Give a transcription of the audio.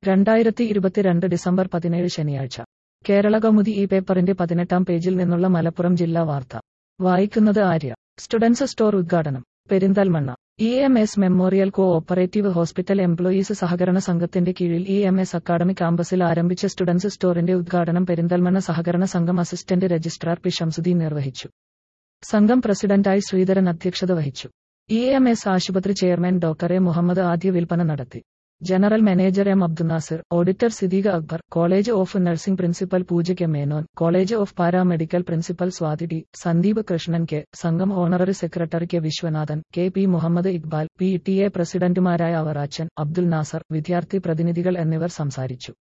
രണ്ടായിരത്തി ഇരുപത്തിരണ്ട് ഡിസംബർ പതിനേഴ് ശനിയാഴ്ച കേരള കൗമുദി ഈ പേപ്പറിന്റെ പതിനെട്ടാം പേജിൽ നിന്നുള്ള മലപ്പുറം ജില്ലാ വാർത്ത വായിക്കുന്നത് ആര്യ സ്റ്റുഡൻസ് സ്റ്റോർ ഉദ്ഘാടനം Perinthalmanna E M S memorial cooperative hospital employees സഹകരണ സംഘത്തിന്റെ കീഴിൽ ഇ എം എസ് അക്കാഡമി ക്യാമ്പസിൽ ആരംഭിച്ച സ്റ്റുഡൻസ് സ്റ്റോറിന്റെ ഉദ്ഘാടനം പെരിന്തൽമണ്ണ സഹകരണ സംഘം അസിസ്റ്റന്റ് രജിസ്ട്രാർ പി ഷംസുദ്ദീൻ നിർവഹിച്ചു സംഘം പ്രസിഡന്റായി ശ്രീധരൻ അധ്യക്ഷത വഹിച്ചു ഇ എം എസ് ആശുപത്രി ചെയർമാൻ ഡോക്ടർ എ മുഹമ്മദ് ആദ്യ വിൽപ്പന നടത്തി general manager M Abdunasir auditor Siddique Akbar college of nursing principal Pooja K Menon college of paramedical principal Swathi T Sandeep Krishnan K സംഘം honorary secretary K Viswanathan K P Muhammad Iqbal P T A പ്രസിഡന്റുമാരായ അവറാച്ചൻ അബ്ദുൽ നാസർ വിദ്യാർത്ഥി പ്രതിനിധികൾ എന്നിവർ സംസാരിച്ചു